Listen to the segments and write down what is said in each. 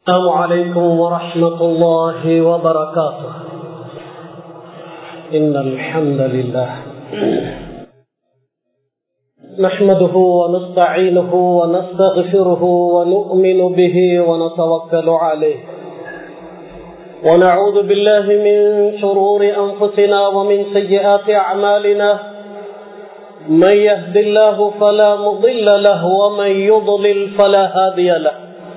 السلام عليكم ورحمة الله وبركاته إن الحمد لله نحمده ونستعينه ونستغفره ونؤمن به ونتوكل عليه ونعوذ بالله من شرور أنفسنا ومن سيئات أعمالنا من يهد الله فلا مضل له ومن يضلل فلا هادي له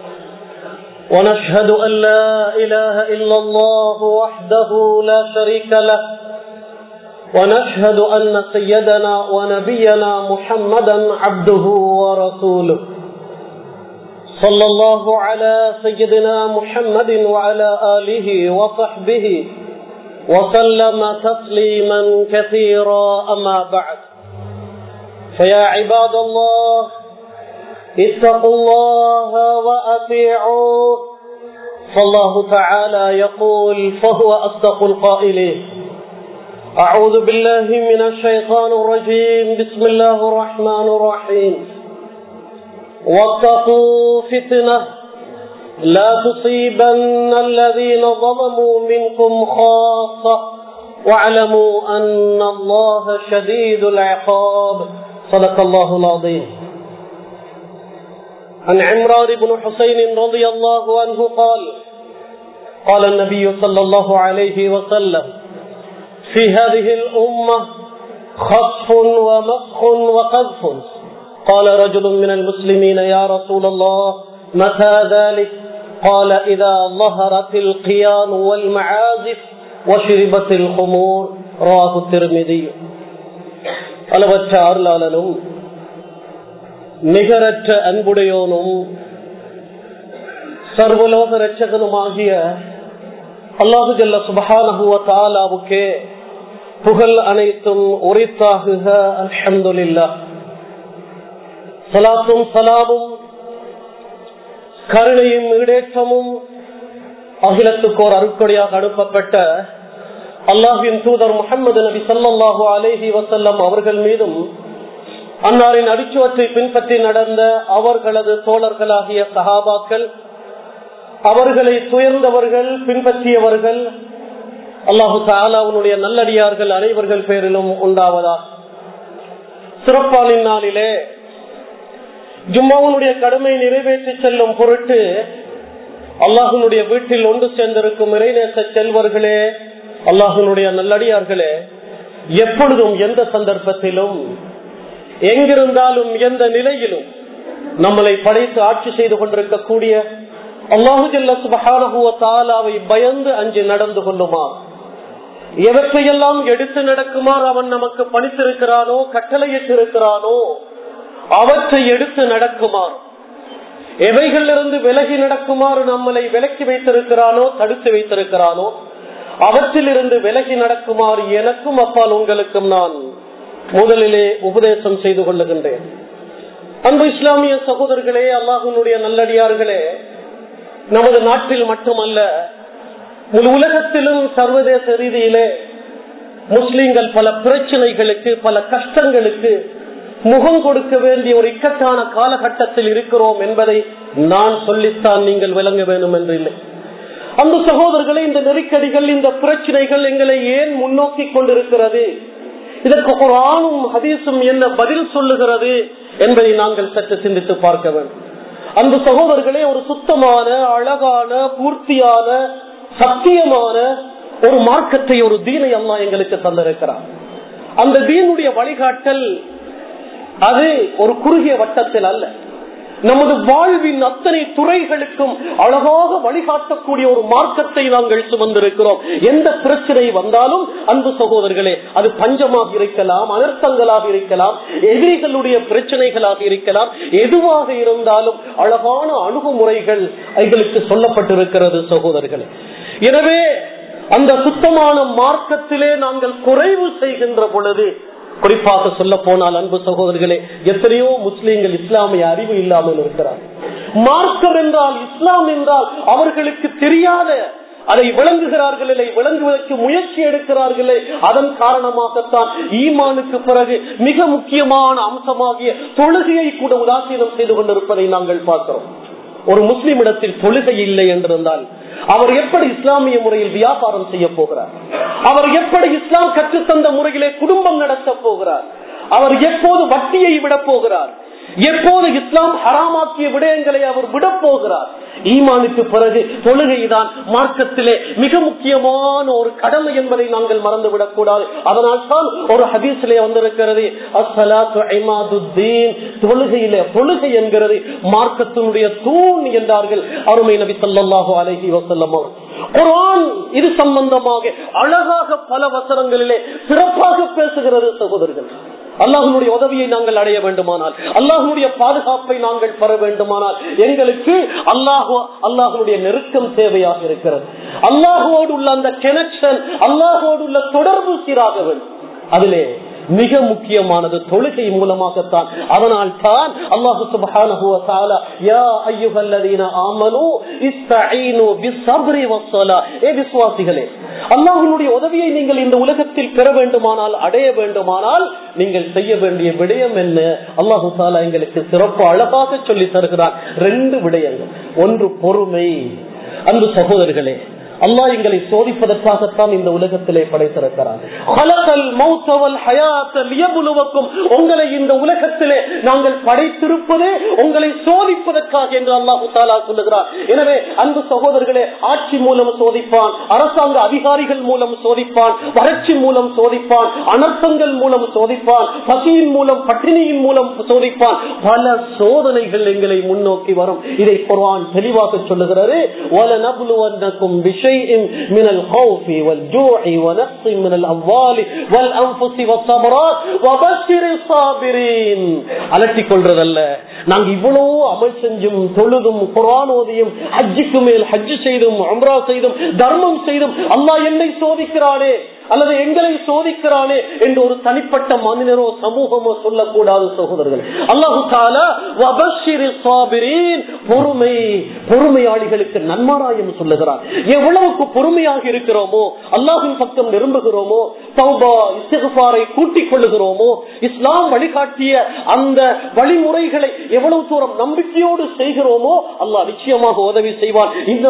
ونشهد أن لا إله إلا الله وحده لا شريك له ونشهد أن سيدنا ونبينا محمدا عبده ورسوله صلى الله على سيدنا محمد وعلى آله وصحبه وسلم تسليما كثيرا أما بعد فيا عباد الله اتقوا الله وأطيعوه فالله تعالى يقول فهو أصدق القائلين أعوذ بالله من الشيطان الرجيم بسم الله الرحمن الرحيم واتقوا فتنة لا تصيبن الذين ظلموا منكم خاصة واعلموا أن الله شديد العقاب صدق الله العظيم عن عمران بن حسين رضي الله عنه قال قال النبي صلى الله عليه وسلم في هذه الأمة خصف ومسخ وقذف قال رجل من المسلمين يا رسول الله متى ذلك قال إذا ظهرت القيان والمعازف وشربت الخمور رواه الترمذي அளவற்ற அருளாளனும் நிகரற்ற அன்புடையோனும் சர்வலோக ரட்சகனுமாகிய அல்லாஹு ஜல்ல சுபஹானஹுவ தாலாவுக்கே புகழ் அனைத்தும் உரித்தாகுக அல்ஹம்துலில்லா சலாத்தும் சலாமும் கருணையும் ஈடேற்றமும் அகிலத்துக்கோர் அருக்கொடையாக அனுப்பப்பட்ட அல்லாஹின் தூதர் முகமது நபி சல்லாஹூ அலேஹி வசல்லம் அவர்கள் மீதும் அன்னாரின் அடிச்சுவற்றை பின்பற்றி நடந்த அவர்களது தோழர்களாகிய சஹாபாக்கள் அவர்களை துயர்ந்தவர்கள் பின்பற்றியவர்கள் அல்லாஹு தாலாவுடைய நல்லடியார்கள் அனைவர்கள் பேரிலும் உண்டாவதா சிறப்பானின் நாளிலே ஜும்மாவுடைய கடமை நிறைவேற்றி செல்லும் பொருட்டு அல்லாஹனுடைய வீட்டில் ஒன்று சேர்ந்திருக்கும் இறைநேச செல்வர்களே அல்லாஹனுடைய நல்லடியார்களே எப்பொழுதும் எந்த சந்தர்ப்பத்திலும் எங்கிருந்தாலும் எந்த நிலையிலும் நம்மளை படைத்து ஆட்சி செய்து கொண்டிருக்கக்கூடிய அல்லாஹு ஜல்ல சுபஹானஹுவத்தாலாவை பயந்து அஞ்சு நடந்து கொள்ளுமாறு எவற்றையெல்லாம் எடுத்து நடக்குமாறு அவன் நமக்கு பணித்திருக்கிறானோ கட்டளையிட்டிருக்கிறானோ அவற்றை எடுத்து நடக்குமாறு எவைகளிலிருந்து விலகி நடக்குமாறு நம்மளை விலக்கி வைத்திருக்கிறானோ தடுத்து வைத்திருக்கிறானோ அவற்றிலிருந்து விலகி நடக்குமாறு எனக்கும் அப்பால் உங்களுக்கும் நான் முதலிலே உபதேசம் செய்து கொள்ளுகின்றேன் அன்பு இஸ்லாமிய சகோதரர்களே அல்லாஹனுடைய நல்லடியார்களே நமது நாட்டில் மட்டுமல்ல முழு உலகத்திலும் சர்வதேச ரீதியிலே முஸ்லிம்கள் பல பிரச்சனைகளுக்கு பல கஷ்டங்களுக்கு முகம் கொடுக்க வேண்டிய ஒரு இக்கட்டான காலகட்டத்தில் இருக்கிறோம் என்பதை நான் சொல்லித்தான் நீங்கள் விளங்க வேண்டும் என்று இல்லை அந்த சகோதரர்களை இந்த நெருக்கடிகள் இந்த பிரச்சனைகள் எங்களை ஏன் முன்னோக்கி கொண்டிருக்கிறது இதற்கு ஒரு ஆணும் ஹதீசும் என்ன பதில் சொல்லுகிறது என்பதை நாங்கள் சற்று சிந்தித்து பார்க்க வேண்டும் அந்த சகோதரர்களே ஒரு சுத்தமான அழகான பூர்த்தியான சத்தியமான ஒரு மார்க்கத்தை ஒரு தீனை அம்மா எங்களுக்கு தந்திருக்கிறார் அந்த தீனுடைய வழிகாட்டல் அது ஒரு குறுகிய வட்டத்தில் அல்ல நமது வாழ்வின் அத்தனை துறைகளுக்கும் அழகாக வழிகாட்டக்கூடிய ஒரு மார்க்கத்தை நாங்கள் சுமந்திருக்கிறோம் எந்த பிரச்சனை வந்தாலும் அன்பு சகோதரர்களே அது பஞ்சமாக இருக்கலாம் அனர்த்தங்களாக இருக்கலாம் எதிரிகளுடைய பிரச்சனைகளாக இருக்கலாம் எதுவாக இருந்தாலும் அழகான அணுகுமுறைகள் எங்களுக்கு சொல்லப்பட்டிருக்கிறது சகோதரர்களே எனவே அந்த சுத்தமான மார்க்கத்திலே நாங்கள் குறைவு செய்கின்ற பொழுது குறிப்பாக சொல்ல போனால் அன்பு சகோதரர்களே எத்தனையோ முஸ்லீம்கள் இஸ்லாமிய அறிவு இல்லாமல் இருக்கிறார் மார்க்கம் என்றால் இஸ்லாம் என்றால் அவர்களுக்கு தெரியாத அதை விளங்குகிறார்கள் இல்லை விளங்குவதற்கு முயற்சி எடுக்கிறார்களே அதன் காரணமாகத்தான் ஈமானுக்கு பிறகு மிக முக்கியமான அம்சமாகிய தொழுகையை கூட உதாசீனம் செய்து கொண்டிருப்பதை நாங்கள் பார்க்கிறோம் ஒரு முஸ்லிம் இடத்தில் தொழுகை இல்லை என்றிருந்தால் அவர் எப்படி இஸ்லாமிய முறையில் வியாபாரம் செய்ய போகிறார் அவர் எப்படி இஸ்லாம் கற்றுத்தந்த முறையிலே குடும்பம் நடத்த போகிறார் அவர் எப்போது வட்டியை விட போகிறார் எப்போது இஸ்லாம் ஹராமாக்கிய விடயங்களை அவர் விட போகிறார் ஈமானுக்கு பிறகு தொழுகைதான் மார்க்கத்திலே மிக முக்கியமான ஒரு கடமை என்பதை நாங்கள் மறந்துவிடக் கூடாது அதனால் தான் ஒரு ஹதீஸிலே வந்திருக்கிறது தொழுகையிலே தொழுகை என்கிறது மார்க்கத்தினுடைய தூண் என்றார்கள் அருமை நபி சொல்லாஹு அலஹி வசல்லம் அவர் குரான் இது சம்பந்தமாக அழகாக பல வசனங்களிலே சிறப்பாக பேசுகிறது சகோதரர்கள் அல்லாஹனுடைய உதவியை நாங்கள் அடைய வேண்டுமானால் அல்லாஹனுடைய பாதுகாப்பை நாங்கள் பெற வேண்டுமானால் எங்களுக்கு அல்லாஹு அல்லாஹனுடைய நெருக்கம் தேவையாக இருக்கிறது அல்லாஹோடு உள்ள அந்த கனெக்ஷன் அல்லாஹோடு உள்ள தொடர்பு சீராக வேண்டும் அதிலே மிக முக்கியமானது தொழுகை மூலமாகத்தான் அதனால் தான் அல்லாஹு சுப்ஹானஹு வ தஆலா யா அய்யுஹல்லதீன ஆமனூ இஸ்தஈனு பிஸ்ஸப்ரி வஸ்ஸலா ஏ விசுவாசிகளே அல்லாஹ்வுடைய உதவியை நீங்கள் இந்த உலகத்தில் பெற வேண்டுமானால் அடைய வேண்டுமானால் நீங்கள் செய்ய வேண்டிய விடயம் என்ன அல்லாஹு தாலா எங்களுக்கு சிறப்பு அழகாக சொல்லி தருகிறார் ரெண்டு விடயங்கள் ஒன்று பொறுமை அன்பு சகோதரர்களே அல்லாஹ் எங்களை சோதிப்பதற்காகத்தான் இந்த உலகத்திலே படைத்திருக்கிறார் உங்களை இந்த உலகத்திலே நாங்கள் படைத்திருப்பதே உங்களை சோதிப்பதற்காக என்று அல்லாஹு தாலா சொல்லுகிறார் எனவே அன்பு சகோதரர்களே ஆட்சி மூலம் சோதிப்பான் அரசாங்க அதிகாரிகள் மூலம் சோதிப்பான் வறட்சி மூலம் சோதிப்பான் அனர்த்தங்கள் மூலம் சோதிப்பான் பசியின் மூலம் பட்டினியின் மூலம் சோதிப்பான் பல சோதனைகள் எங்களை முன்னோக்கி வரும் இதை குர்ஆன் தெளிவாக சொல்லுகிறது وَلَنَبْلُوَنَّكُمْ بِشَيْءٍ مِنَ الْخَوْفِ وَالْجُوعِ وَنَقْصٍ مِنَ الْأَمْوَالِ وَالْأَنفُسِ وَالثَّمَرَاتِ وَبَشِّرِ الصَّابِرِينَ அலட்டிக் கொள்றதல்ல நாங்க இவ்வளவு அமல் செஞ்சும் தொழுதும் குரான் ஓதியும் ஹஜ்ஜுக்கு மேல் ஹஜ்ஜு செய்தும் அம்ரா செய்தும் தர்மம் செய்தும் அல்லாஹ் என்னை சோதிக்கிறானே அல்லது எங்களை சோதிக்கிறானே என்று ஒரு தனிப்பட்ட மனிதனோ சமூகமோ சொல்லக்கூடாது சகோதரர்கள் அல்லாஹு பொறுமை பொறுமையாளிகளுக்கு நன்மாராயம் சொல்லுகிறார் எவ்வளவுக்கு பொறுமையாக இருக்கிறோமோ அல்லாஹின் பக்கம் நிரும்புகிறோமோ சௌபா இஸ்திகாரை கூட்டிக் கொள்ளுகிறோமோ இஸ்லாம் வழிகாட்டிய அந்த வழிமுறைகளை எவ்வளவு தூரம் நம்பிக்கையோடு செய்கிறோமோ அல்லாஹ் நிச்சயமாக உதவி செய்வான் இந்த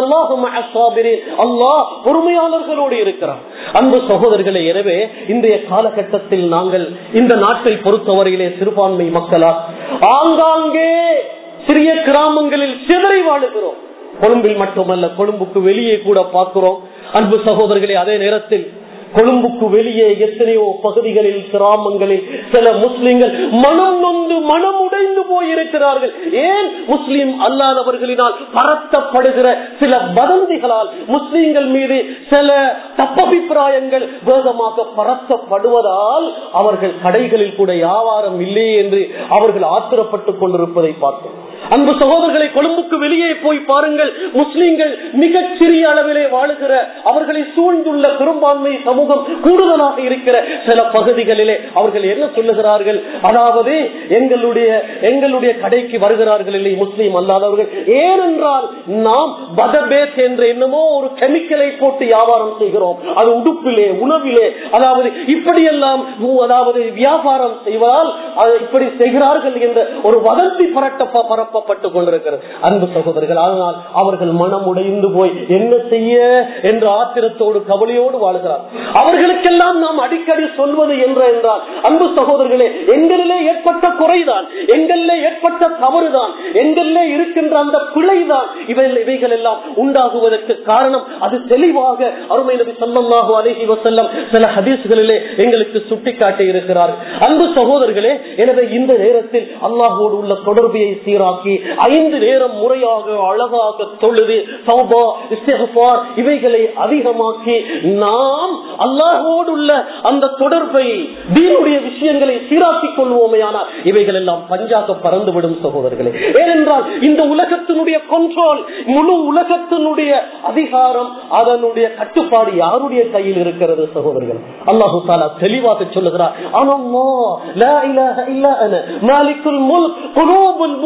அல்லாஹ் பொறுமையாளர்களோடு இருக்கிறார் அன்பு சகோதரர்களே எனவே இன்றைய காலகட்டத்தில் நாங்கள் இந்த நாட்டை பொறுத்தவரையிலே சிறுபான்மை மக்களா ஆங்காங்கே சிறிய கிராமங்களில் சிதறி வாழுகிறோம் கொழும்பில் மட்டுமல்ல கொழும்புக்கு வெளியே கூட பார்க்கிறோம் அன்பு சகோதரர்களே அதே நேரத்தில் கொழும்புக்கு வெளியே எத்தனையோ பகுதிகளில் கிராமங்களில் சில முஸ்லிம்கள் மனம் நொந்து மனம் உடைந்து போயிருக்கிறார்கள் ஏன் முஸ்லிம் அல்லாதவர்களினால் பரத்தப்படுகிற சில வதந்திகளால் முஸ்லிம்கள் மீது சில தப்பபிப்பிராயங்கள் வேகமாக பரத்தப்படுவதால் அவர்கள் கடைகளில் கூட வியாபாரம் இல்லையே என்று அவர்கள் ஆத்திரப்பட்டுக் கொண்டிருப்பதை பார்த்தோம் அன்பு சகோதரர்களை கொழும்புக்கு வெளியே போய் பாருங்கள் முஸ்லிம்கள் மிகச் சிறிய அளவிலே வாழுகிற அவர்களை சூழ்ந்துள்ள பெரும்பான்மை சமூகம் கூடுதலாக இருக்கிற சில பகுதிகளிலே அவர்கள் என்ன சொல்லுகிறார்கள் அதாவது எங்களுடைய எங்களுடைய கடைக்கு வருகிறார்கள் இல்லை முஸ்லீம் அல்லாதவர்கள் ஏனென்றால் நாம் பதபேத் என்ற என்னமோ ஒரு கெமிக்கலை போட்டு வியாபாரம் செய்கிறோம் அது உடுப்பிலே உணவிலே அதாவது இப்படியெல்லாம் அதாவது வியாபாரம் செய்வதால் இப்படி செய்கிறார்கள் என்ற ஒரு வதந்தி பரட்ட பரப்ப பரப்பப்பட்டுக் கொண்டிருக்கிறது அன்பு சகோதரர்கள் அதனால் அவர்கள் மனம் உடைந்து போய் என்ன செய்ய என்ற ஆத்திரத்தோடு கவலையோடு வாழ்கிறார் அவர்களுக்கெல்லாம் நாம் அடிக்கடி சொல்வது என்ற என்றால் அன்பு சகோதரர்களே எங்களிலே ஏற்பட்ட குறைதான் எங்களிலே ஏற்பட்ட தவறுதான் எங்களிலே இருக்கின்ற அந்த பிழைதான் இவை இவைகள் எல்லாம் உண்டாகுவதற்கு காரணம் அது தெளிவாக அருமை நபி சொல்லமாக அழகி வசல்லம் சில ஹதீஸ்களிலே எங்களுக்கு சுட்டிக்காட்டி இருக்கிறார் அன்பு சகோதரர்களே எனவே இந்த நேரத்தில் அல்லாஹோடு உள்ள தொடர்பியை சீராக்கி ஐந்து நேரம் முறையாக அழகாக தொழுது சௌபா இஸ்திஃபார் இவைகளை அதிகமாக்கி நாம் அல்லாஹோடு உள்ள அந்த தொடர்பை தீனுடைய விஷயங்களை சீராக்கிக் கொள்வோமையானால் இவைகள் எல்லாம் பஞ்சாக பறந்துவிடும் சகோதரர்களே ஏனென்றால் இந்த உலகத்தினுடைய கண்ட்ரோல் முழு உலகத்தினுடைய அதிகாரம் அதனுடைய கட்டுப்பாடு யாருடைய கையில் இருக்கிறது சகோதரர்கள் அல்லாஹு தாலா தெளிவாக சொல்லுகிறார் மாலிக்குல் முல்க் குலூபுல் முலூக்கி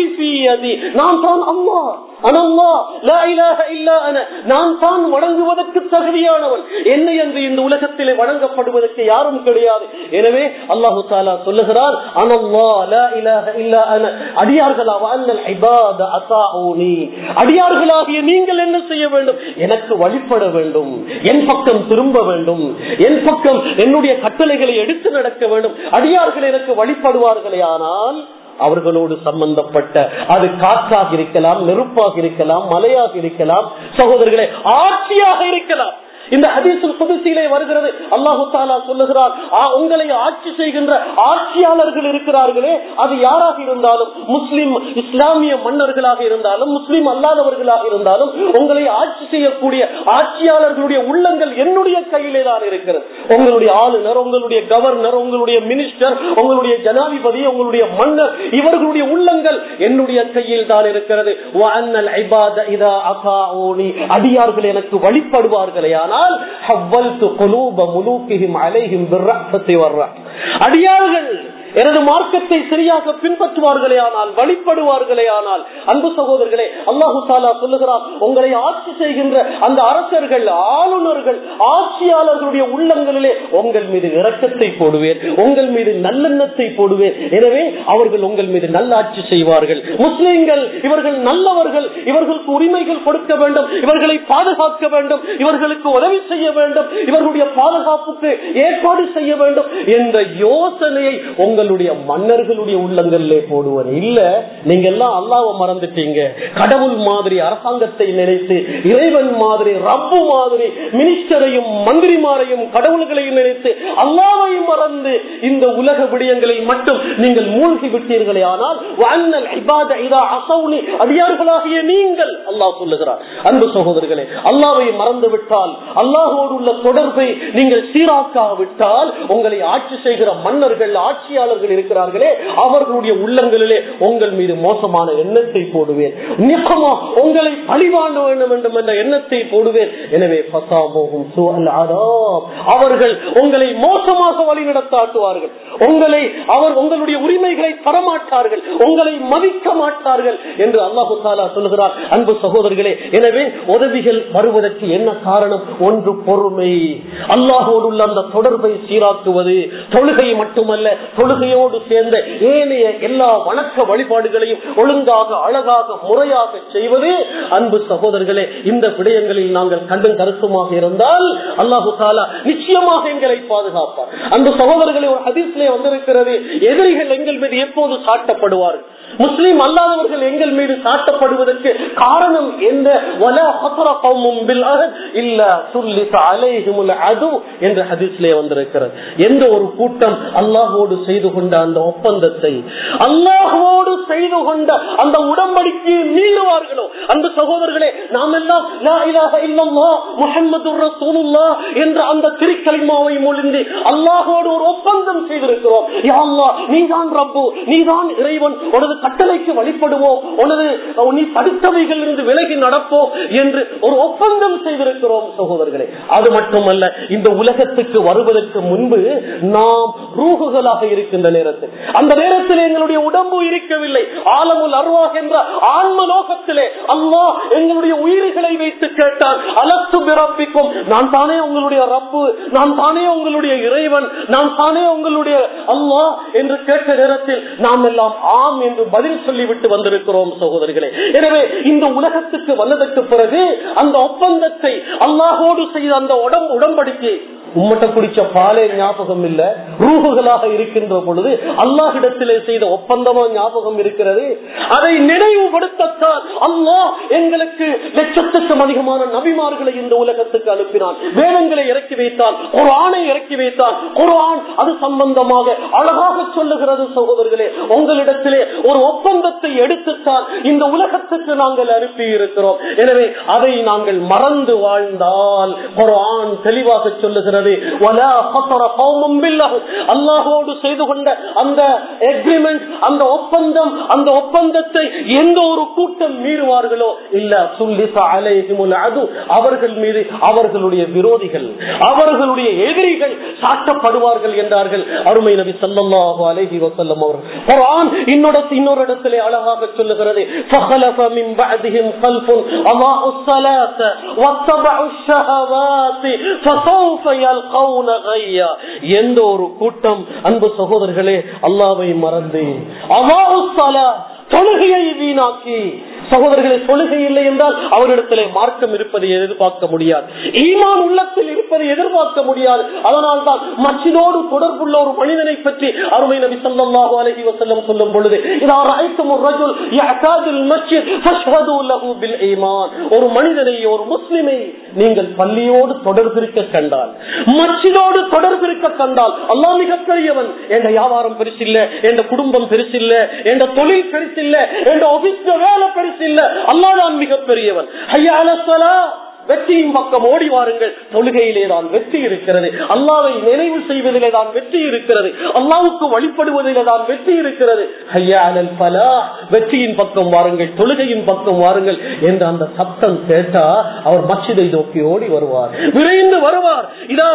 நான் தான் அம்மா நான் தான் வணங்குவதற்கு தகுதியானவன் என்னை என்று இந்த உலகத்திலே வணங்கப்படுவதற்கு யாரும் கிடையாது எனவே அல்லாஹு தாலா சொல்லுகிறார் அடியார்களாகிய நீங்கள் என்ன செய்ய வேண்டும் எனக்கு வழிபட வேண்டும் என் பக்கம் திரும்ப வேண்டும் என் பக்கம் என்னுடைய கட்டளைகளை எடுத்து நடக்க வேண்டும் அடியார்கள் எனக்கு வழிபடுவார்களே ஆனால் அவர்களோடு சம்பந்தப்பட்ட அது காற்றாக இருக்கலாம் நெருப்பாக இருக்கலாம் மலையாக இருக்கலாம் சகோதரர்களே ஆட்சியாக இருக்கலாம் இந்த ஹதீசுல் புதுசிலே வருகிறது அல்லாஹு தாலா சொல்லுகிறார் உங்களை ஆட்சி செய்கின்ற ஆட்சியாளர்கள் இருக்கிறார்களே அது யாராக இருந்தாலும் முஸ்லிம் இஸ்லாமிய மன்னர்களாக இருந்தாலும் முஸ்லிம் அல்லாதவர்களாக இருந்தாலும் உங்களை ஆட்சி செய்யக்கூடிய ஆட்சியாளர்களுடைய உள்ளங்கள் என்னுடைய கையிலே தான் இருக்கிறது உங்களுடைய ஆளுநர் உங்களுடைய கவர்னர் உங்களுடைய மினிஸ்டர் உங்களுடைய ஜனாதிபதி உங்களுடைய மன்னர் இவர்களுடைய உள்ளங்கள் என்னுடைய கையில் தான் இருக்கிறது அடியார்கள் எனக்கு வழிபடுவார்களே ஆனால் அடியார்கள் எனது மார்க்கத்தை சரியாக பின்பற்றுவார்களே ஆனால் வழிபடுவார்களே ஆனால் அன்பு சகோதரர்களே அல்லாஹு தாலா சொல்லுகிறார் உங்களை ஆட்சி செய்கின்ற அந்த அரசர்கள் ஆளுநர்கள் ஆட்சியாளர்களுடைய உள்ளங்களிலே உங்கள் மீது இரக்கத்தை போடுவேன் உங்கள் மீது நல்லெண்ணத்தை போடுவேன் எனவே அவர்கள் உங்கள் மீது நல்லாட்சி செய்வார்கள் முஸ்லிம்கள் இவர்கள் நல்லவர்கள் இவர்களுக்கு உரிமைகள் கொடுக்க வேண்டும் இவர்களை பாதுகாக்க வேண்டும் இவர்களுக்கு உதவி செய்ய வேண்டும் இவர்களுடைய பாதுகாப்புக்கு ஏற்பாடு செய்ய வேண்டும் என்ற யோசனையை உங்களுடைய மன்னர்களுடைய உள்ளங்களிலே போடுவது இல்ல நீங்க எல்லாம் அல்லாவை மறந்துட்டீங்க கடவுள் மாதிரி அரசாங்கத்தை நினைத்து இறைவன் மாதிரி ரப்பு மாதிரி மினிஸ்டரையும் மந்திரிமாரையும் கடவுள்களையும் நினைத்து அல்லாவையும் மறந்து இந்த உலக விடயங்களில் மட்டும் நீங்கள் மூழ்கி விட்டீர்களே ஆனால் அடியார்களாகிய நீங்கள் அல்லாஹ் சொல்லுகிறார் அன்பு சகோதரர்களே அல்லாவை மறந்து விட்டால் அல்லாஹோடு உள்ள தொடர்பை நீங்கள் சீராக்காவிட்டால் உங்களை ஆட்சி செய்கிற மன்னர்கள் ஆட்சியாளர்கள் இருக்கிறார்களே அவர்களுடைய உள்ளங்களிலே உங்கள் மீது மோசமான எண்ணத்தை போடுவேன் நிச்சயமா உங்களை பழிவாண்ட வேண்டும் வேண்டும் என்ற எண்ணத்தை போடுவேன் எனவே அவர்கள் உங்களை மோசமாக வழிநடத்தாட்டுவார்கள் உங்களை அவர் உங்களுடைய உரிமைகளை தரமாட்டார்கள் உங்களை மதிக்க மாட்டார்கள் என்று அல்லாஹு தாலா சொல்லுகிறார் அன்பு சகோதரர்களே எனவே உதவிகள் வருவதற்கு என்ன காரணம் ஒன்று பொறுமை அல்லாஹோடு உள்ள அந்த தொடர்பை சீராக்குவது தொழுகை மட்டுமல்ல தொழுகையோடு சேர்ந்த ஏனைய எல்லா வணக்க வழிபாடுகளையும் ஒழுங்காக அழகாக முறையாக செய்வது அன்பு சகோதரர்களே இந்த விடயங்களில் நாங்கள் கண்டும் கருத்துமாக இருந்தால் அல்லாஹு தாலா நிச்சயமாக எங்களை பாதுகாப்பார் அன்பு சகோதரர்களே ஒரு ஹதீஸ்லே வந்திருக்கிறது எதிரிகள் எங்கள் மீது எப்போது சாட்டப்படுவார்கள் முஸ்லீம் அல்லாதவர்கள் எங்கள் மீது சாட்டப்படுவதற்கு காரணம் என்ன என்ற ஹதீஸ்லே வந்திருக்கிறது எந்த ஒரு கூட்டம் அல்லாஹோடு செய்து கொண்ட அந்த ஒப்பந்தத்தை அல்லாஹோடு செய்து கொண்ட அந்த உடம்படிக்கையை மீறுவார்களோ அந்த சகோதரர்களே நாம் எல்லாம் முகமது ரசூலுல்லா என்ற அந்த திருக்கலிமாவை மொழிந்து அல்லாஹோடு ஒரு ஒப்பந்தம் செய்திருக்கிறோம் நீதான் ரப்பு நீதான் இறைவன் உனது கட்டளைக்கு வழிபடுவோம் உனது நீ தடுத்தவைகள் இருந்து விலகி நடப்போம் என்று ஒரு ஒப்பந்தம் செய்திருக்கிறோம் சகோதரர்களே அது மட்டுமல்ல இந்த உலகத்துக்கு வருவதற்கு முன்பு நாம் ரூகுகளாக இருக்கின்ற நேரத்தில் அந்த நேரத்தில் எங்களுடைய உடம்பு இருக்கவில்லை ஆலமுல் அருவாக என்ற ஆன்ம லோகத்திலே அல்லாஹ் எங்களுடைய உயிர்களை வைத்து கேட்டான் அலத்து பிறப்பிக்கும் நான் தானே உங்களுடைய ரப்பு நான் தானே உங்களுடைய இறைவன் நான் தானே உங்களுடைய அல்லாஹ் என்று கேட்ட நேரத்தில் நாம் எல்லாம் ஆம் என்று பதில் சொல்லிவிட்டு வந்திருக்கிறோம் சகோதரிகளே எனவே இந்த உலகத்துக்கு வந்ததற்கு பிறகு அந்த ஒப்பந்தத்தை அல்லாஹோடு செய்த அந்த உடம்பு உடம்படிக்கை உம்மட்ட குடிச்ச பாலே ஞாபகம் இல்ல ரூகுகளாக இருக்கின்ற பொழுது அல்லாஹிடத்திலே செய்த ஒப்பந்தமா ஞாபகம் இருக்கிறது அதை நினைவுபடுத்தத்தான் அல்லாஹ் எங்களுக்கு லட்சத்துக்கும் அதிகமான நபிமார்களை இந்த உலகத்துக்கு அனுப்பினான் வேதங்களை இறக்கி வைத்தான் ஒரு ஆணை இறக்கி வைத்தான் ஒரு ஆண் அது சம்பந்தமாக அழகாக சொல்லுகிறது சகோதரர்களே உங்களிடத்திலே ஒரு ஒப்பந்தத்தை எடுத்துத்தான் இந்த உலகத்துக்கு நாங்கள் அனுப்பி இருக்கிறோம் எனவே அதை நாங்கள் மறந்து வாழ்ந்தால் ஒரு ஆண் தெளிவாக சொல்லுகிறது சொல்லுகிறது அல்லாஹோடு செய்து கொண்ட அந்த எக்ரிமெண்ட் அந்த ஒப்பந்தம் அந்த ஒப்பந்தத்தை எந்த ஒரு கூட்டம் மீறுவார்களோ இல்ல சொல்லி அது அவர்கள் மீது அவர்களுடைய விரோதிகள் அவர்களுடைய எதிரிகள் சாட்டப்படுவார்கள் என்றார்கள் அருமை நபி சல்லாஹு அலஹி வசல்லம் அவர்கள் குரான் இன்னொரு இன்னொரு இடத்திலே அழகாக சொல்லுகிறது فخلف من بعدهم خلف أضاعوا الصلاة واتبعوا الشهوات فسوف يلقون غيا எந்த ஒரு கூட்டம் அன்பு சகோதரர்களே அல்லாவை மறந்து அவாஹு தொழுகையை வீணாக்கி சகோதரர்களை தொழுகை இல்லை என்றால் அவரிடத்திலே மார்க்கம் இருப்பதை எதிர்பார்க்க முடியாது ஈமான் உள்ளத்தில் இருப்பதை எதிர்பார்க்க முடியாது அதனால் தான் மச்சினோடு தொடர்புள்ள ஒரு மனிதனை பற்றி அருமை நபி சல்லாஹு அலஹி வசல்லம் சொல்லும் பொழுது ஒரு மனிதனை ஒரு முஸ்லிமை நீங்கள் பள்ளியோடு தொடர்பிருக்க கண்டால் மச்சினோடு தொடர்பிருக்க கண்டால் அல்லா மிக பெரியவன் என்ற வியாபாரம் பெருசில்ல என்ற குடும்பம் பெருசில்ல என்ற தொழில் பெருசில்ல என்ற ஆபீஸ்ல வேலை பெருசில்ல அல்லாதான் மிக பெரியவன் ஐயா வெற்றியின் பக்கம் ஓடி வாருங்கள் தொழுகையிலே தான் வெற்றி இருக்கிறது அல்லாவை நினைவு செய்வதிலே தான் வெற்றி இருக்கிறது அல்லாவுக்கு வழிபடுவதிலே தான் வெற்றி இருக்கிறது பலா வெற்றியின் பக்கம் வாருங்கள் தொழுகையின் பக்கம் வாருங்கள் என்று அந்த சத்தம் கேட்டா அவர் மச்சிதை நோக்கி ஓடி வருவார் விரைந்து வருவார்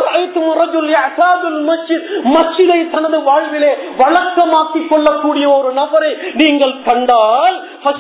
மச்சிதை தனது வாழ்விலே வழக்கமாக்கிக் கொள்ளக்கூடிய ஒரு நபரை நீங்கள் கண்டால்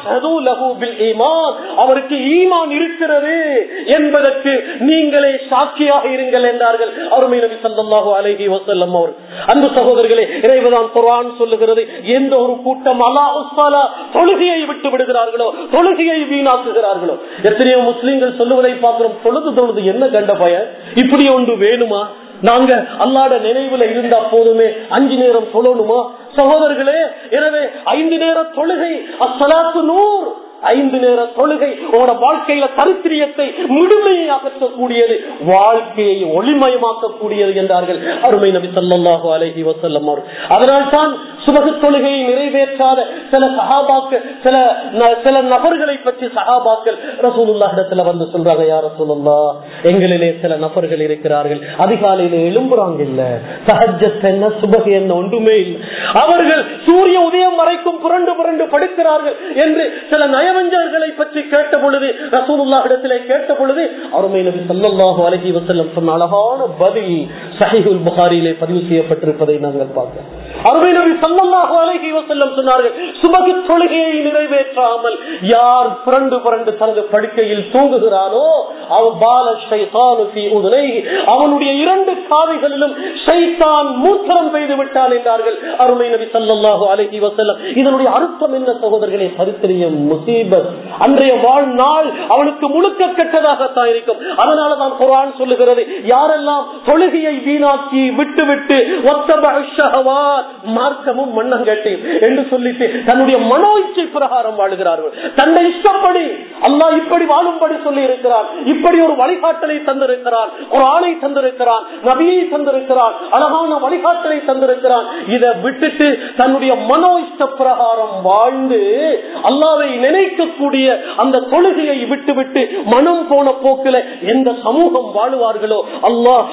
அவருக்கு ஈமான் இருக்கிறது என்பதற்கு நீங்களே சாட்சியாக இருங்கள் என்றார்கள் அருமை நபி சந்தமாக அழகி வசல்லம் அவர் அன்பு சகோதரர்களே இறைவதான் குரான் சொல்லுகிறது எந்த ஒரு கூட்டம் அலா உஸ்தாலா தொழுகையை விட்டு விடுகிறார்களோ தொழுகையை வீணாக்குகிறார்களோ எத்தனையோ முஸ்லீம்கள் சொல்லுவதை பார்க்கிறோம் தொழுது தொழுது என்ன கண்ட பயன் இப்படி ஒன்று வேணுமா நாங்க அல்லாட நினைவுல இருந்தா போதுமே அஞ்சு நேரம் சொல்லணுமா சகோதரர்களே எனவே ஐந்து நேர தொழுகை அசலாத்து நூறு ஐந்து நேர தொழுகை உங்களோட வாழ்க்கையில தரித்திரியத்தை முழுமையை அகற்றக்கூடியது வாழ்க்கையை ஒளிமயமாக்கக்கூடியது என்றார்கள் அருமை நபி சல்லாஹு அலஹி வசல்லம் அவர் அதனால் தான் சுபக தொழுகையை நிறைவேற்றாத சில சகாபாக்கள் சில சில நபர்களை பற்றி சகாபாக்கள் ரசூலுல்லா இடத்துல வந்து சொல்றாங்க யார சொல்லா எங்களிலே சில நபர்கள் இருக்கிறார்கள் அதிகாலையில எழும்புறாங்க இல்ல சஹஜத் என்ன சுபக என்ன ஒன்றுமே இல்லை அவர்கள் சூரிய உதயம் வரைக்கும் புரண்டு புரண்டு படுக்கிறார்கள் என்று சில நயவஞ்சர்களை பற்றி கேட்ட பொழுது ரசூலுல்லா இடத்திலே கேட்ட பொழுது அருமை நபி சல்லாஹு அலஹி வசல்லம் சொன்ன அழகான பதில் சஹிகுல் புகாரியிலே பதிவு செய்யப்பட்டிருப்பதை நாங்கள் பார்க்கிறோம் அருமை நபி சல்லல்லாஹு அலைஹி வஸல்லம் சொன்னார்கள் சுபகு தொழுகையை நிறைவேற்றாமல் யார் புரண்டு புரண்டு தனது படுக்கையில் தூங்குகிறானோ அவன் பால ஷைத்தானு ஃபீ உதுனைஹி அவனுடைய இரண்டு காதுகளிலும் ஷைத்தான் மூத்திரம் பெய்து விட்டான் என்றார்கள் அருமை நபி சல்லல்லாஹு அலைஹி வஸல்லம் இதனுடைய அர்த்தம் என்ன சகோதரர்களே பரித்திரியம் முசீபத் அன்றைய வாழ்நாள் அவனுக்கு முழுக்க கெட்டதாகத்தான் இருக்கும் அதனால தான் குரான் சொல்லுகிறது யாரெல்லாம் தொழுகையை வீணாக்கி விட்டு விட்டு மார்க்கமும் மண்ணங்கட்டி என்று சொல்லிட்டு தன்னுடைய மனோ இச்சை பிரகாரம் வாழுகிறார்கள் தன்னை இஷ்டப்படி அல்லா இப்படி வாழும்படி சொல்லி இருக்கிறார் இப்படி ஒரு வழிகாட்டலை தந்திருக்கிறார் ஒரு ஆணை தந்திருக்கிறான் நபியை தந்திருக்கிறான் அழகான வழிகாட்டலை தந்திருக்கிறான் இதை விட்டுட்டு தன்னுடைய மனோ இஷ்ட பிரகாரம் வாழ்ந்து அல்லாவை நினைக்கக்கூடிய அந்த தொழுகையை விட்டு விட்டு மனம் போன போக்குல எந்த சமூகம் வாழுவார்களோ அல்லாஹ்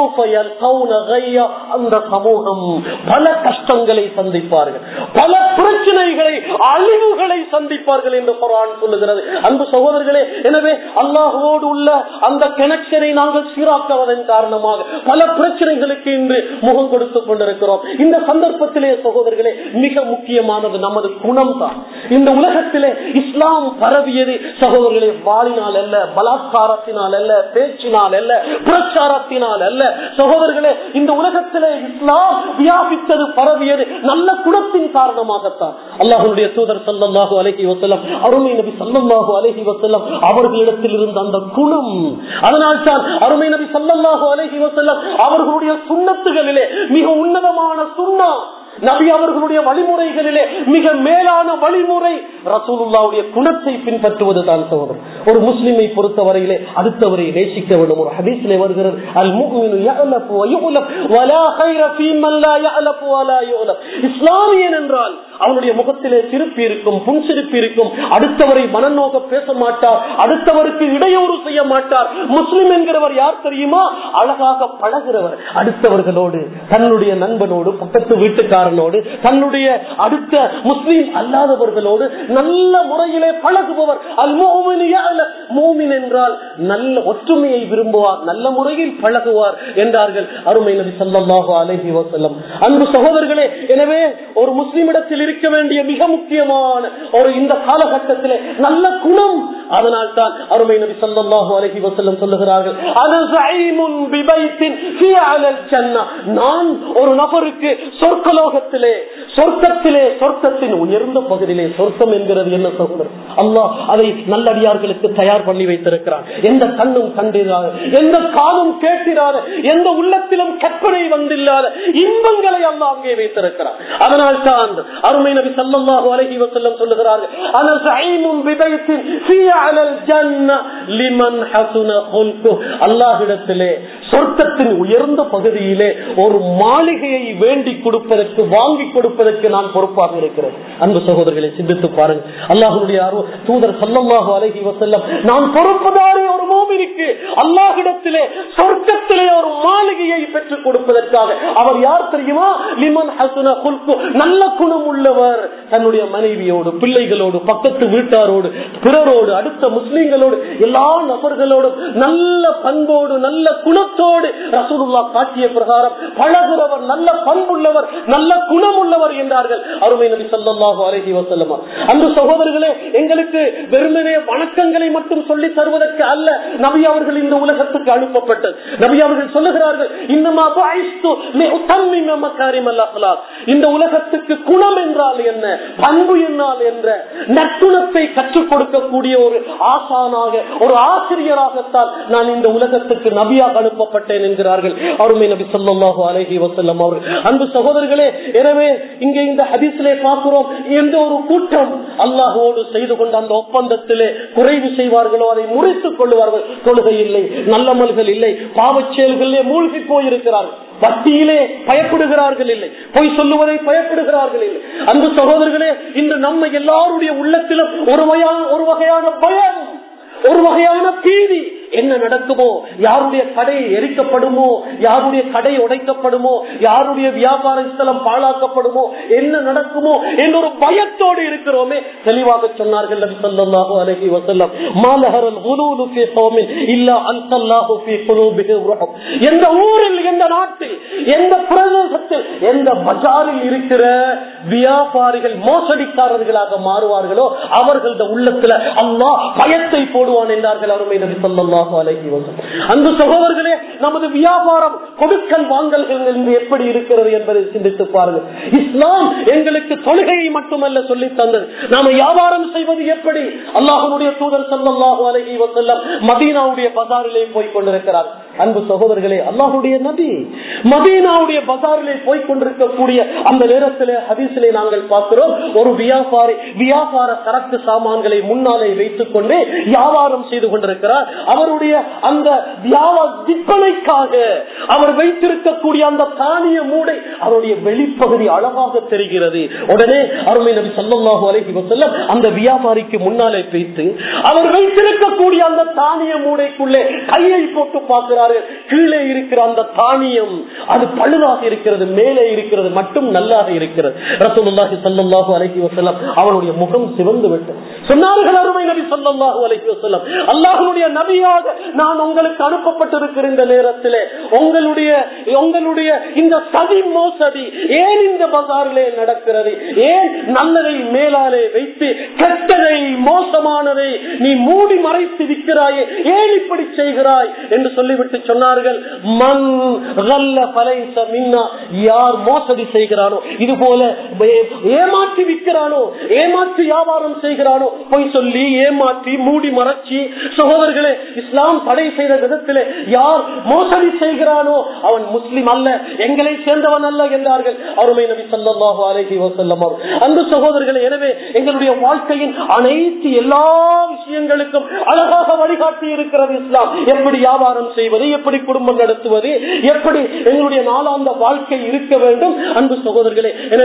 அந்த சமூகம் பல கஷ்டங்களை சந்திப்பார்கள் பல பிரச்சனைகளை அழிவுகளை சந்திப்பார்கள் என்று குரான் சொல்லுகிறது அன்பு சகோதரர்களே எனவே அல்லாஹோடு உள்ள அந்த கனெக்ஷனை நாங்கள் சீராக்குவதன் காரணமாக பல பிரச்சனைகளுக்கு இன்று முகம் கொடுத்துக் கொண்டிருக்கிறோம் இந்த சந்தர்ப்பத்திலே சகோதரர்களே மிக முக்கியமானது நமது குணம் தான் இந்த உலகத்திலே இஸ்லாம் பரவியது சகோதரர்களை வாழினால் அல்ல பலாத்காரத்தினால் அல்ல பேச்சினால் அல்ல பிரச்சாரத்தினால் அல்ல சகோதரர்களே இந்த உலகத்திலே இஸ்லாம் வியாபித்தது பரவியது நல்ல குணத்தின் காரணமாகத்தான் அல்லாஹனுடைய தூதர் சல்லாஹூ அலஹி வசலம் அருமை நபி சல்லாஹூ அலஹி வசல்லம் அவர்களிடத்தில் இருந்த அந்த குணம் அதனால் தான் அருமை நபி சல்லாஹூ அலஹி வசல்லம் அவர்களுடைய சுண்ணத்துகளிலே மிக உன்னதமான சுண்ணா நபி அவர்களுடைய வழிமுறைகளிலே மிக மேலான வழிமுறை ரசூலுல்லாவுடைய குணத்தை பின்பற்றுவது தான் சகோதரர் ஒரு முஸ்லிமை பொறுத்தவரையிலே அடுத்தவரை நேசிக்க வேண்டும் ஒரு ஹதீஸிலே வருகிறது அல் முஃமினு யஅலஃபு வ யுலஃப் வலா கைர ஃபீ மன் லா யஅலஃபு வலா யுலஃப் இஸ்லாமியன் என்றால் அவனுடைய முகத்திலே திருப்பி இருக்கும் புன்சிரிப்பு இருக்கும் அடுத்தவரை மனநோக பேச மாட்டார் அடுத்தவருக்கு இடையூறு செய்ய மாட்டார் முஸ்லிம் என்கிறவர் யார் தெரியுமா அழகாக பழகிறவர் அடுத்தவர்களோடு தன்னுடைய நண்பனோடு பக்கத்து வீட்டுக்காரனோடு தன்னுடைய அடுத்த முஸ்லீம் அல்லாதவர்களோடு நல்ல முறையிலே பழகுபவர் அல் மோமின் என்றால் நல்ல ஒற்றுமையை விரும்புவார் நல்ல முறையில் பழகுவார் என்றார்கள் அருமை நபி சல்லாஹு அலஹி வசல்லம் அன்பு சகோதரர்களே எனவே ஒரு முஸ்லிமிடத்தில் இருக்க வேண்டிய மிக முக்கியமான ஒரு இந்த காலகட்டத்திலே நல்ல குணம் அதனால் தான் அருமை நபி சல்லாஹு அலஹி வசல்லம் சொல்லுகிறார்கள் நான் ஒரு நபருக்கு சொர்க்கலோகத்திலே சொர்க்கத்திலே சொர்க்கத்தின் உயர்ந்த பகுதியிலே சொர்க்கம் என்கிறது என்ன சகோதரர் அல்லாஹ் அதை நல்லடியார்களுக்கு தயார் பண்ணி வைத்திருக்கிறார் எந்த கண்ணும் கண்டிராத எந்த காலும் கேட்டிராத எந்த உள்ளத்திலும் கற்பனை வந்தில்லாத இன்பங்களை அல்லாஹ் அங்கே வைத்திருக்கிறார் அதனால் தான் அருமை நபி சல்லல்லாஹு அலைஹி வஸல்லம் சொல்லுகிறார்கள் அன ஸைமுன் பிதைத்தின் ஃபீ அலல் ஜன்ன லிமன் ஹஸன குல்கு அல்லாஹ்விடத்திலே சொர்க்கத்தின் உயர்ந்த பகுதியிலே ஒரு மாளிகையை வேண்டி கொடுப்பதற்கு வாங்கி கொடுப்பதற்கு நான் பொறுப்பாக இருக்கிறேன் அன்பு சகோதரர்களை சிந்தித்து பாருங்கள் அல்லாஹனுடைய தூதர் சல்லல்லாஹு அலஹி வசல்லம் நான் பொறுப்புதாரே ஒரு மோமினிக்கு அல்லாஹிடத்திலே சொர்க்கத்திலே ஒரு மாளிகையை பெற்றுக் கொடுப்பதற்காக அவர் யார் தெரியுமா லிமன் ஹசுன குல்கு நல்ல குணம் உள்ளவர் தன்னுடைய மனைவியோடு பிள்ளைகளோடு பக்கத்து வீட்டாரோடு பிறரோடு அடுத்த முஸ்லீம்களோடு எல்லா நபர்களோடும் நல்ல பண்போடு நல்ல குணத்தோடு ரசூலுல்லா காட்டிய பிரகாரம் பழகுறவர் நல்ல பண்புள்ளவர் நல்ல குணம் உள்ளவர் என்றார்கள் அருமை நபி சல்லாஹூ அலஹி வசல்லமா அன்பு சகோதரர்களே எங்களுக்கு வெறுமனே வணக்கங்களை மட்டும் சொல்லி தருவதற்கு அல்ல நபி அவர்கள் இந்த உலகத்துக்கு அனுப்பப்பட்டது நபி அவர்கள் சொல்லுகிறார்கள் இன்னமா இந்த உலகத்துக்கு குணம் என்றால் என்ன பண்பு என்னால் என்ற நற்குணத்தை கற்றுக் கொடுக்கக்கூடிய ஒரு ஆசானாக ஒரு ஆசிரியராகத்தான் நான் இந்த உலகத்துக்கு நபியாக அனுப்பப்பட்டேன் என்கிறார்கள் அருமை நபி சொல்லாஹு அலஹி வசல்லம் அவர்கள் அன்பு சகோதரர்களே எனவே இங்கே இந்த ஹதீஸிலே பார்க்கிறோம் எந்த ஒரு கூட்டம் அல்லாஹோடு செய்து கொண்ட அந்த ஒப்பந்தத்திலே குறைவு செய்வார்களோ அதை முறித்துக் கொள்வார்கள் தொழுகை இல்லை நல்லமல்கள் இல்லை பாவச் செயல்களிலே மூழ்கி போயிருக்கிறார்கள் பக்தியிலே பயப்படுகிறார்கள் இல்லை பொய் சொல்லுவதை பயப்படுகிறார்கள் இல்லை அன்பு சகோதரர்களே இன்று நம்ம எல்லாருடைய உள்ளத்திலும் ஒரு வகையான ஒரு வகையான பயம் ஒரு வகையான பீதி என்ன நடக்குமோ யாருடைய கடை எரிக்கப்படுமோ யாருடைய கடை உடைக்கப்படுமோ யாருடைய வியாபார ஸ்தலம் பாழாக்கப்படுமோ என்ன நடக்குமோ என்ற ஒரு பயத்தோடு இருக்கிறோமே தெளிவாக சொன்னார்கள் அலஹி வசல்லம் மாலஹரல் இல்லா அல்சல்லாஹு எந்த ஊரில் எந்த நாட்டில் எந்த பிரதேசத்தில் எந்த பஜாரில் இருக்கிற வியாபாரிகள் மோசடிக்காரர்களாக மாறுவார்களோ அவர்களது உள்ளத்துல அல்லாஹ் பயத்தை போடுவான் என்றார்கள் அருமை நபி சொல்லலாம் அன்பு சகோதரர்களே நமது வியாபாரம் கொடுக்கல் வாங்கல்கள் எப்படி இருக்கிறது என்பதை சிந்தித்து பாருங்கள் இஸ்லாம் எங்களுக்கு தொழுகையை மட்டுமல்ல சொல்லி தந்தது நாம வியாபாரம் செய்வது எப்படி அல்லாஹனுடைய தூதர் சல்லாஹூ அலஹி வசல்லம் மதீனாவுடைய பசாரிலே போய் கொண்டிருக்கிறார் அன்பு சகோதரர்களே அல்லாஹுடைய நபி மதீனாவுடைய பசாரிலே போய் கொண்டிருக்கக்கூடிய அந்த நேரத்திலே ஹதீசிலே நாங்கள் பார்க்கிறோம் ஒரு வியாபாரி வியாபார சரக்கு சாமான்களை முன்னாலே வைத்துக் கொண்டு வியாபாரம் செய்து கொண்டிருக்கிறார் அவருடைய அந்த விற்பனைக்காக அவர் வைத்திருக்கக்கூடிய அந்த தானிய மூடை அவருடைய வெளிப்பகுதி அழகாக தெரிகிறது உடனே அருமை நபி சொல்லமாக அலைகி செல்லம் அந்த வியாபாரிக்கு முன்னாலே வைத்து அவர் வைத்திருக்கக்கூடிய அந்த தானிய மூடைக்குள்ளே கையை போட்டு பார்க்கிறார்கள் கீழே இருக்கிற அந்த தானியம் அது பழுதாக இருக்கிறது மேலே இருக்கிறது மட்டும் நல்லாக இருக்கிறது ரசூலுல்லாஹி ஸல்லல்லாஹு அலைஹி வஸல்லம் அவருடைய முகம் சிவந்து விட்டு சொன்னார்கள் அருமை நபி ஸல்லல்லாஹு அலைஹி வஸல்லம் அல்லாஹ்வுடைய நபியாக நான் உங்களுக்கு அனுப்பப்பட்டிருக்கிற இந்த நேரத்திலே உங்களுடைய உங்களுடைய இந்த சதி மோசடி ஏன் இந்த பஜாரிலே நடக்கிறது ஏன் நல்லதை மேலாலே வைத்து கெட்டதை மோசமானதை நீ மூடி மறைத்து விற்கிறாயே ஏன் இப்படி செய்கிறாய் என்று சொல்லிவிட்டு சொன்னார்கள் மண் யார் மோசடி செய்கிறானோ இது போல ஏமாற்றி விற்கிறானோ ஏமாற்றி வியாபாரம் செய்கிறானோ பொய் சொல்லி ஏமாற்றி மூடி மறைச்சி சகோதரர்களே இஸ்லாம் தடை செய்த விதத்திலே யார் மோசடி செய்கிறானோ அவன் முஸ்லிம் அல்ல எங்களை சேர்ந்தவன் அல்ல என்றார்கள் அருமை நபி சல்லாஹு அலஹி வசல்லம் அந்த சகோதரர்களே எனவே எங்களுடைய வாழ்க்கையின் அனைத்து எல்லா விஷயங்களுக்கும் அழகாக வழிகாட்டி இருக்கிறது இஸ்லாம் எப்படி வியாபாரம் செய்வது எப்படி குடும்பம் நடத்துவது எப்படி எங்களுடைய நாளாந்த வாழ்க்கை இருக்க வேண்டும் அன்பு சகோதரர்களே எனவே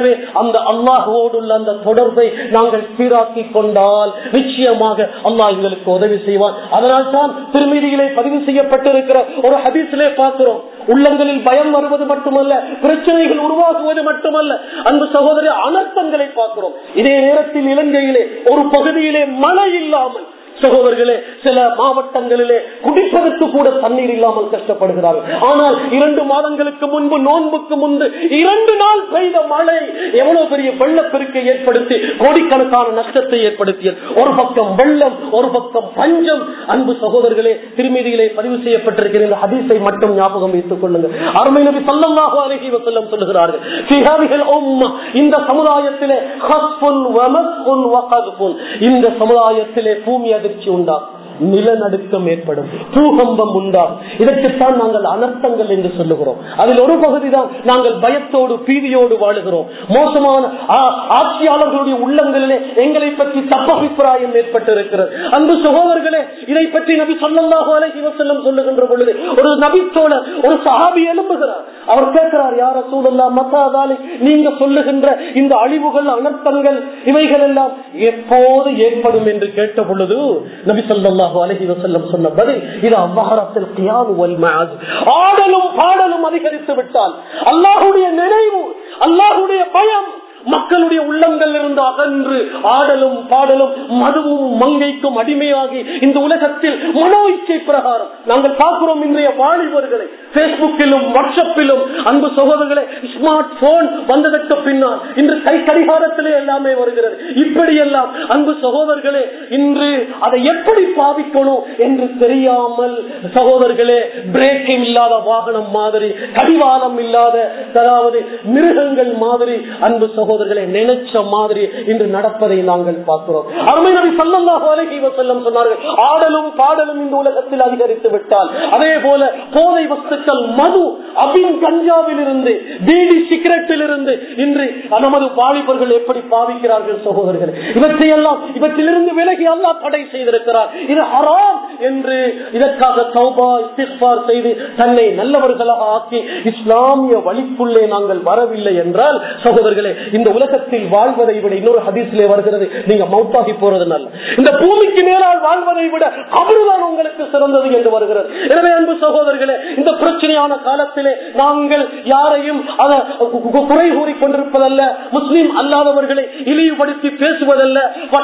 அந்த அல்லாஹோடு உள்ள அந்த தொடர்பை நாங்கள் சீராக்கி கொண்டால் நிச்சயமாக அல்லாஹ் எங்களுக்கு உதவி செய்வான் அதனால் தான் திருமதியிலே பதிவு செய்யப்பட்டிருக்கிற ஒரு ஹதீஸிலே பார்க்கிறோம் உள்ளங்களில் பயம் வருவது மட்டுமல்ல பிரச்சனைகள் உருவாகுவது மட்டுமல்ல அந்த சகோதரி அனர்த்தங்களை பார்க்கிறோம் இதே நேரத்தில் இலங்கையிலே ஒரு பகுதியிலே மழை இல்லாமல் சகோதரர்களே சில மாவட்டங்களிலே குடிப்பதற்கு கூட தண்ணீர் இல்லாமல் கஷ்டப்படுகிறார்கள் ஆனால் இரண்டு மாதங்களுக்கு முன்பு நோன்புக்கு முன்பு இரண்டு நாள் பெய்த மழை எவ்வளவு பெரிய வெள்ளப்பெருக்கை ஏற்படுத்தி கோடிக்கணக்கான நஷ்டத்தை ஏற்படுத்தியது ஒரு பக்கம் வெள்ளம் ஒரு பக்கம் பஞ்சம் அன்பு சகோதரர்களே திருமதியிலே பதிவு செய்யப்பட்டிருக்கிற இந்த ஹதீஸை மட்டும் ஞாபகம் வைத்துக் கொள்ளுங்கள் அருமை நபி சல்லல்லாஹு அலைஹி வஸல்லம் சொல்லுகிறார்கள் "ஃபிஹாதிஹில் உம்ம", இந்த சமுதாயத்திலே ஹஸ்புன் வமஸ்புன் வகதுபுன். இந்த சமுதாயத்திலே பூமி அதிர்ச்சி உண்டாகும் நிலநடுக்கம் ஏற்படும் பூகம்பம் உண்டாகும் இதற்குத்தான் நாங்கள் அனர்த்தங்கள் என்று சொல்லுகிறோம் அதில் ஒரு பகுதி தான் நாங்கள் பயத்தோடு பீதியோடு வாழுகிறோம் மோசமான ஆ- ஆட்சியாளர்களுடைய உள்ளங்களிலே எங்களை பற்றி தப்பபிப்பிராயம் ஏற்பட்டிருக்கிறது அன்பு சகோதரர்களே இதை பற்றி நபி சொல்லல்லாஹு அலைஹி வஸல்லம் சொல்லுகின்ற பொழுது ஒரு நபித்தோழர் ஒரு சஹாபி எழும்புகிறார் அவர் கேட்கிறார் யார சூழல்லா மத்தாதாலே நீங்க சொல்லுகின்ற இந்த அழிவுகள் அனர்த்தங்கள் இவைகள் எல்லாம் எப்போது ஏற்படும் என்று கேட்ட பொழுது நபி ஸல்லல்லாஹு அலைஹி வஸல்லம் சொன்ன பதில் இது அவ்வஹரத்தில் கியாமு வல் மஆத் ஆடலும் பாடலும் அதிகரித்து விட்டால் அல்லாஹ்வுடைய நினைவு அல்லாஹ்வுடைய பயம் மக்களுடைய உள்ளங்கள் இருந்து அகன்று ஆடலும் பாடலும் மதுவும் மங்கைக்கும் அடிமையாகி இந்த உலகத்தில் மனோ இச்சை பிரகாரம் நாங்கள் பார்க்கிறோம் இன்றைய வாலிபர்களை பேஸ்புக்கிலும் வாட்ஸ்அப்பிலும் அன்பு சகோதரர்களே ஸ்மார்ட் போன் வந்ததற்கு பின்னால் இன்று கை கடிகாரத்திலே எல்லாமே வருகிறது இப்படியெல்லாம் அன்பு சகோதரர்களே இன்று அதை எப்படி பாவிக்கணும் என்று தெரியாமல் சகோதரர்களே பிரேக்கிங் இல்லாத வாகனம் மாதிரி கடிவாளம் இல்லாத அதாவது மிருகங்கள் மாதிரி அன்பு சகோதரர்களே நினைச்ச மாதிரி இன்று நடப்பதை நாங்கள் பார்க்கிறோம் அருமை நபி ஸல்லல்லாஹு அலைஹி வஸல்லம் சொன்னார்கள் ஆடலும் பாடலும் இந்த உலகத்தில் அதிகரித்து விட்டால் அதே போல போதை வஸ்துக்கள் மது அபின் கஞ்சாவில் இருந்து பீடி சிகரெட்டில் இருந்து இன்று நமது வாலிபர்கள் எப்படி பாவிக்கிறார்கள் சகோதரர்கள் இவற்றையெல்லாம் இவற்றிலிருந்து விலகி அல்லாஹ் தடை செய்திருக்கிறார் இது ஹராம் என்று இதற்காக தௌபா இஸ்திக்பார் செய்து தன்னை நல்லவர்களாக ஆக்கி இஸ்லாமிய வழிக்குள்ளே நாங்கள் வரவில்லை என்றால் சகோதரர்களே இந்த உலகத்தில் வாழ்வதை விட இன்னொரு ஹதீஸ்லே வருகிறது நீங்க மௌத்தாகி போறது நல்ல இந்த பூமிக்கு மேலால் வாழ்வதை விட அவருதான் உங்களுக்கு சிறந்தது என்று வருகிறது எனவே அன்பு சகோதரர்களே இந்த பிரச்சனையான காலத்திலே நாங்கள் யாரையும் அதை குறை கூறி கொண்டிருப்பதல்ல முஸ்லீம் அல்லாதவர்களை இழிவுபடுத்தி பேசுவதல்ல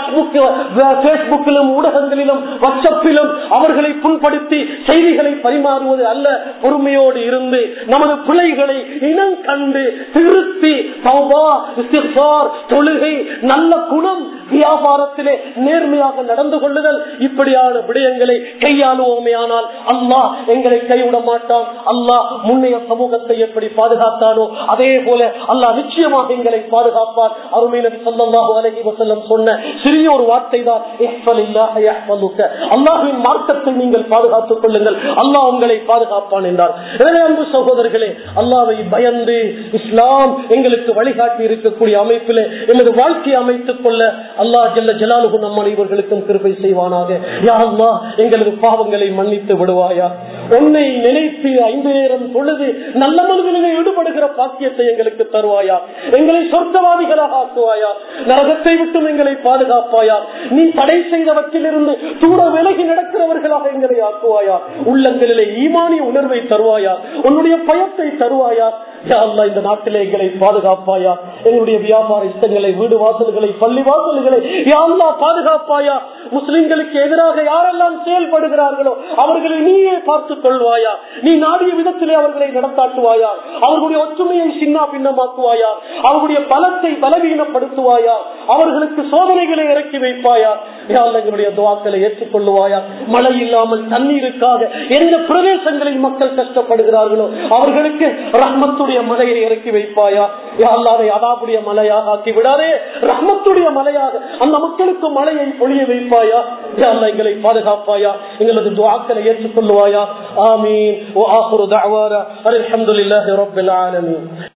பேஸ்புக்கிலும் ஊடகங்களிலும் வாட்ஸ்அப்பிலும் அவர்களை புண்படுத்தி செய்திகளை பரிமாறுவது அல்ல பொறுமையோடு இருந்து நமது பிள்ளைகளை இனம் கண்டு திருத்தி தௌபா, இஸ்திக்பார், தொழுகை நல்ல குணம் வியாபாரத்திலே நேர்மையாக நடந்து கொள்ளுதல் இப்படியான விடயங்களை கையாளுவோமே ஆனால் அல்லாஹ் எங்களை கைவிட மாட்டான் அல்லாஹ் முன்னைய சமூகத்தை எப்படி பாதுகாத்தானோ அதே போல அல்லாஹ் நிச்சயமாக எங்களை பாதுகாப்பான் அருமை நபி ஸல்லல்லாஹு அலைஹி வஸல்லம் சொன்ன சிறிய ஒரு வார்த்தை தான் இஹ்ஃபலில்லாஹ யஹ்ஃபலுக அல்லாஹ்வின் மார்க்கத்தை நீங்கள் பாதுகாத்துக் கொள்ளுங்கள் அல்லாஹ் உங்களை பாதுகாப்பான் என்றார் எனவே அன்பு சகோதரர்களே அல்லாஹ்வை பயந்து இஸ்லாம் எங்களுக்கு வழிகாட்டி இருக்கக்கூடிய அமைப்பிலே எமது வாழ்க்கையை அமைத்துக் கொள்ள அல்லாஹ் ஜல்ல ஜலாலுகு நம் அனைவர்களுக்கும் கிருபை செய்வானாக யா அல்லாஹ் எங்களது பாவங்களை மன்னித்து விடுவாயா உன்னை நினைத்து ஐந்து நேரம் தொழுது நல்ல மனிதனிலே ஈடுபடுகிற பாக்கியத்தை எங்களுக்கு தருவாயா எங்களை சொர்க்கவாதிகளாக ஆக்குவாயா நரகத்தை விட்டும் எங்களை பாதுகாப்பாயா நீ தடை செய்தவற்றிலிருந்து தூர விலகி நடக்கிறவர்களாக எங்களை ஆக்குவாயா உள்ளங்களிலே ஈமானிய உணர்வை தருவாயா உன்னுடைய பயத்தை தருவாயா யா அல்லாஹ் இந்த நாட்டிலே எங்களை பாதுகாப்பாயா எங்களுடைய வியாபார இஷ்டங்களை வீடு வாசல்களை பள்ளி வாசல்களை யா அல்லாஹ் பாதுகாப்பாயா முஸ்லிம்களுக்கு எதிராக யாரெல்லாம் செயல்படுகிறார்களோ அவர்களை நீயே பார்த்துக் கொள்வாயா நீ நாடிய விதத்திலே அவர்களை நடத்தாட்டுவாயா அவர்களுடைய ஒற்றுமையை சின்ன பின்னமாக்குவாயா அவர்களுடைய பலத்தை பலவீனப்படுத்துவாயா அவர்களுக்கு சோதனைகளை இறக்கி வைப்பாயா யா அல்லாஹ் எங்களுடைய துவாக்களை ஏற்றுக்கொள்ளுவாயா மழை இல்லாமல் தண்ணீருக்காக எந்த பிரதேசங்களில் மக்கள் கஷ்டப்படுகிறார்களோ அவர்களுக்கு ரஹ்மத்துடைய மலையை இறக்கி வைப்பாயா யா அல்லாஹ் அதை அதாபுடைய மலையாக ஆக்கி விடாதே ரஹ்மத்துடைய மலையாக அந்த மக்களுக்கு மழையை பொழிய வைப்பாயா யா அல்லாஹ் எங்களை பாதுகாப்பாயா எங்களது துவாக்களை ஏற்றுக்கொள்ளுவாயா ஆமீன் ஓ ஆஹுரு தஅவானா அல்ஹம்துலில்லாஹி ரப்பில் ஆலமீன்